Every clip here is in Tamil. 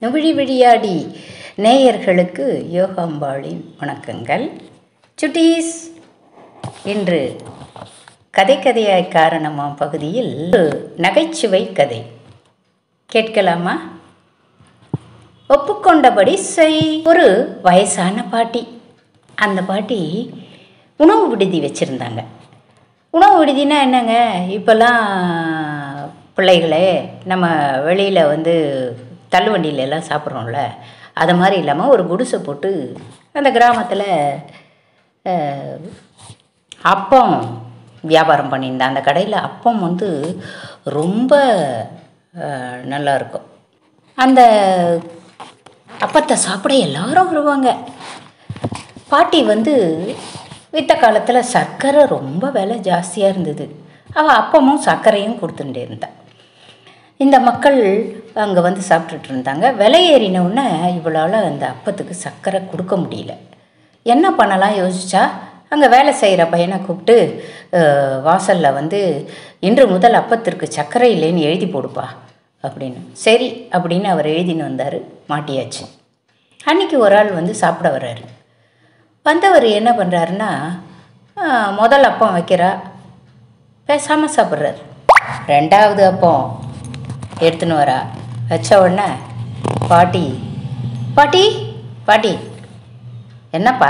நுவிழி விழியாடி நேயர்களுக்கு யோகாம்பாளின் வணக்கங்கள் சுட்டீஸ் இன்று கதை கதையாய் காரணமாம் பகுதியில் ஒரு நகைச்சுவை கதை கேட்கலாமா ஒப்புக்கொண்டபடி செய் ஒரு வயசான பாட்டி அந்த பாட்டி உணவு விடுதி வச்சுருந்தாங்க உணவு விடுதினா என்னங்க இப்போல்லாம் பிள்ளைகளே நம்ம வெளியில் வந்து தள்ளுவண்டியில எல்லாம் சாப்பிட்றோம்ல அது மாதிரி இல்லாமல் ஒரு குடிசை போட்டு அந்த கிராமத்தில் அஹ், அப்பம் வியாபாரம் பண்ணியிருந்தேன் அந்த கடையில் அப்பம் வந்து ரொம்ப அஹ், நல்லா இருக்கும் அந்த அப்பத்தை சாப்பிட எல்லாரும் வருவாங்க பாட்டி வந்து வித்த காலத்தில் சர்க்கரை ரொம்ப விலை ஜாஸ்தியாக இருந்தது அவள் அப்பமும் சர்க்கரையும் கொடுத்துட்டே இருந்தா இந்த மக்கள் அங்கே வந்து சாப்பிட்டுட்டு இருந்தாங்க விலை ஏறின உடனே இவளால் அந்த அப்பத்துக்கு சர்க்கரை கொடுக்க முடியல என்ன பண்ணலாம் யோசிச்சா அங்கே வேலை செய்கிற பையனை கூப்பிட்டு அஹ், வாசல்ல வந்து இன்று முதல் அப்பத்திற்கு சர்க்கரை இல்லைன்னு எழுதி போடுப்பா அப்படின்னு சரி அப்படின்னு அவர் எழுதின்னு வந்தார் மாட்டியாச்சு அன்னைக்கு ஒரு ஆள் வந்து சாப்பிட வர்றாரு வந்தவர் என்ன பண்ணுறாருன்னா முதல் அப்பம் வைக்கிறா பேசாமல் சாப்பிட்றாரு ரெண்டாவது அப்பம் எடுத்துன்னு வரா வச்ச உடனே பாட்டி பாட்டி பாட்டி என்னப்பா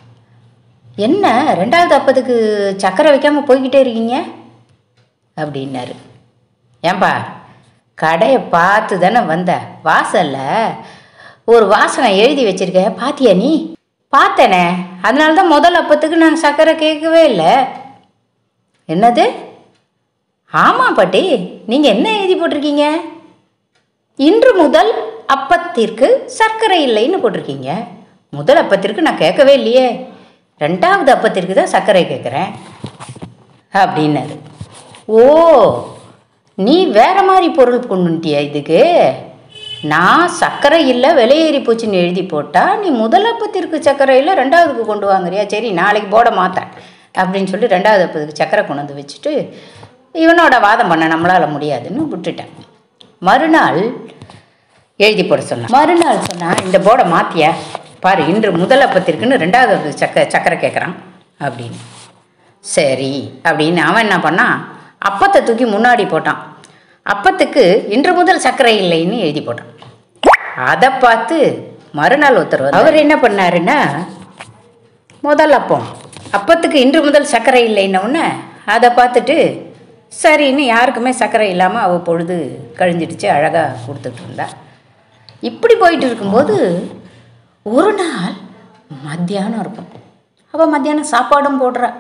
என்ன ரெண்டாவது அப்பத்துக்கு சக்கரை வைக்காமல் போய்கிட்டே இருக்கீங்க அப்படின்னாரு ஏன்பா கடையை பார்த்து தானே வந்த வாசல்ல ஒரு வாசனை எழுதி வச்சிருக்க பாத்தியா நீ பார்த்தேனே அதனால தான் முதல் அப்பத்துக்கு நான் சர்க்கரை கேட்கவே இல்லை என்னது ஆமாம் பாட்டி நீங்கள் என்ன எழுதி போட்டிருக்கீங்க இன்று முதல் அப்பத்திற்கு சர்க்கரை இல்லைன்னு போட்டிருக்கீங்க முதல் அப்பத்திற்கு நான் கேட்கவே இல்லையே ரெண்டாவது அப்பத்திற்கு தான் சர்க்கரை கேட்குறேன் அப்படின்னாரு ஓ நீ வேற மாதிரி பொருள் கொண்டுட்டியா இதுக்கு நான் சர்க்கரை இல்லை விலையேறி போச்சுன்னு எழுதி போட்டா நீ முதல் அப்பத்திற்கு சர்க்கரை இல்லை ரெண்டாவதுக்கு கொண்டு வாங்குறியா சரி நாளைக்கு போட மாத்தேன் அப்படின்னு சொல்லி ரெண்டாவது அப்பத்துக்கு சர்க்கரை கொண்டு வந்து வச்சுட்டு இவனோட வாதம் பண்ண நம்மளால் முடியாதுன்னு விட்டுட்டேன் மறுநாள் எழுதி போட சொன்னான் மறுநாள் சொன்னா இந்த போர்டை மாத்தியா பாரு இன்று முதல் அப்பத்திற்குன்னு ரெண்டாவது அப்பத்துக்கு சக்க சக்கரை கேட்குறான் அப்படின்னு சரி அப்படின்னு அவன் என்ன பண்ணான் அப்பத்தை தூக்கி முன்னாடி போட்டான் அப்பத்துக்கு இன்று முதல் சர்க்கரை இல்லைன்னு எழுதி போட்டான் அதை பார்த்து மறுநாள் ஒருத்தர் வந்தார். அவர் என்ன பண்ணாருன்னா முதல் அப்பம் அப்பத்துக்கு இன்று முதல் சர்க்கரை இல்லைன்ன உடனே அதை பார்த்துட்டு சரின்னு யாருக்குமே சர்க்கரை இல்லாமல் அவள் பொழுது கழிஞ்சிடுச்சு அழகாக கொடுத்துட்டு இருந்தா இப்படி போயிட்டு இருக்கும்போது ஒரு நாள் மத்தியானம் இருக்கும் அவள் மத்தியானம் சாப்பாடும் போடுறா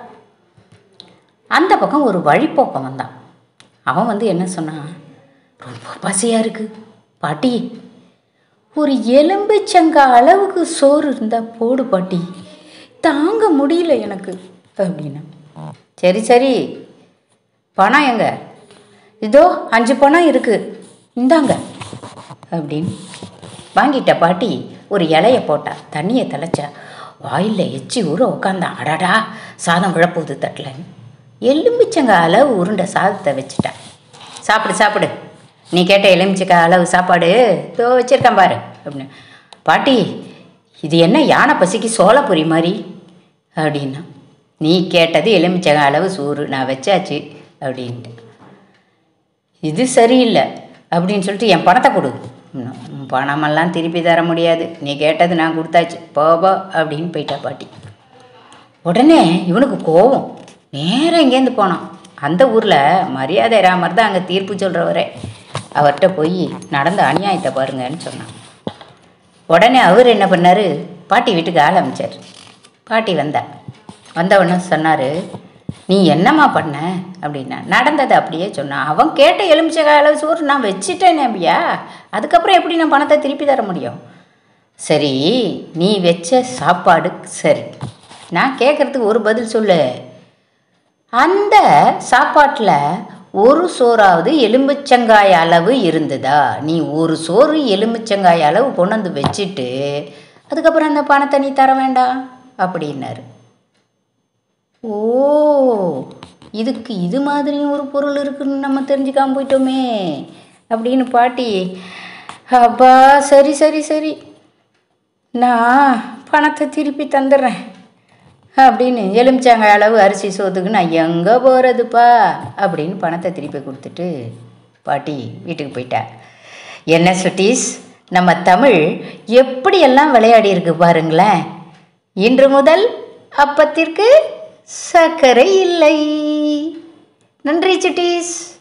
அந்த பக்கம் ஒரு வழிப்போக்கம் வந்தான் அவன் வந்து என்ன சொன்னான் ரொம்ப பசியாக இருக்கு பாட்டி ஒரு எலும்புச்சங்கா அளவுக்கு சோறு இருந்தால் போடு பாட்டி தாங்க முடியல எனக்கு அப்படின்னா சரி சரி பணம் எங்க இதோ அஞ்சு பணம் இருக்கு இந்தாங்க அப்படின்னு வாங்கிட்ட பாட்டி ஒரு இலைய போட்டா தண்ணியை தெளிச்சா வாயில் எச்சி ஊற உட்காந்தான் அடடா சாதம் விழப்போகுது தட்டில் எலும்பிச்சங்க அளவு உருண்டை சாதத்தை வச்சுட்டா சாப்பிடு சாப்பிடு நீ கேட்ட எலுமிச்சக்காய் அளவு சாப்பாடு இதோ வச்சிருக்கேன் பாரு அப்படின்னு பாட்டி இது என்ன யானை பசிக்கு சோளப்பொரி மாதிரி அப்படின்னா நீ கேட்டது எலுமிச்சங்காய் அளவு சோறு நான் வச்சாச்சு அப்படின்ட்டு இது சரியில்லை அப்படின்னு சொல்லிட்டு என் பணத்தை கொடு இன்னும் உன் பணமெல்லாம் திருப்பி தர முடியாது நீ கேட்டது நான் கொடுத்தாச்சு போபோ அப்படின்னு போயிட்டா பாட்டி உடனே இவனுக்கு கோவம் நேராக இங்கேருந்து போனான் அந்த ஊரில் மரியாதை ராமர் தான் அங்கே தீர்ப்பு சொல்கிறவரே அவர்கிட்ட போய் நடந்த அநியாயத்தை பாருங்கன்னு சொன்னான் உடனே அவர் என்ன பண்ணார் பாட்டி வீட்டுக்கு ஆள் அமைச்சார் பாட்டி வந்தா வந்தவொடனே சொன்னார் நீ என்னம்மா பண்ண அப்படின்னா நடந்தது அப்படியே சொன்னான் அவன் கேட்ட எலுமிச்சக்காய் அளவு சோறு நான் வச்சுட்டேனே அப்படியா அதுக்கப்புறம் எப்படி நான் பணத்தை திருப்பி தர முடியும் சரி நீ வச்ச சாப்பாடு சரி நான் கேட்குறதுக்கு ஒரு பதில் சொல்லு அந்த சாப்பாட்டில் ஒரு சோறாவது எலும்புச்சங்காய் அளவு இருந்ததா நீ ஒரு சோறு எலும்புச்சங்காய் அளவு கொண்டு வந்து வச்சுட்டு அதுக்கப்புறம் அந்த பணத்தை நீ தர வேண்டாம் அப்படின்னாரு ஓ இதுக்கு இது மாதிரியும் ஒரு பொருள் இருக்குன்னு நம்ம தெரிஞ்சுக்காம போயிட்டோமே அப்படின்னு பாட்டி அப்பா சரி சரி சரி நான் பணத்தை திருப்பி தந்துடுறேன் அப்படின்னு எலுமிச்சாங்காய் அளவு அரிசி சோத்துக்கு நான் எங்கே போகிறதுப்பா அப்படின்னு பணத்தை திருப்பி கொடுத்துட்டு பாட்டி வீட்டுக்கு போயிட்டா என்ன சுட்டீஸ் நம்ம தமிழ் எப்படியெல்லாம் விளையாடி இருக்கு பாருங்களேன் இன்று முதல் அப்பத்திற்கு சர்க்கரை இல்லை நன்றி சுட்டீஸ்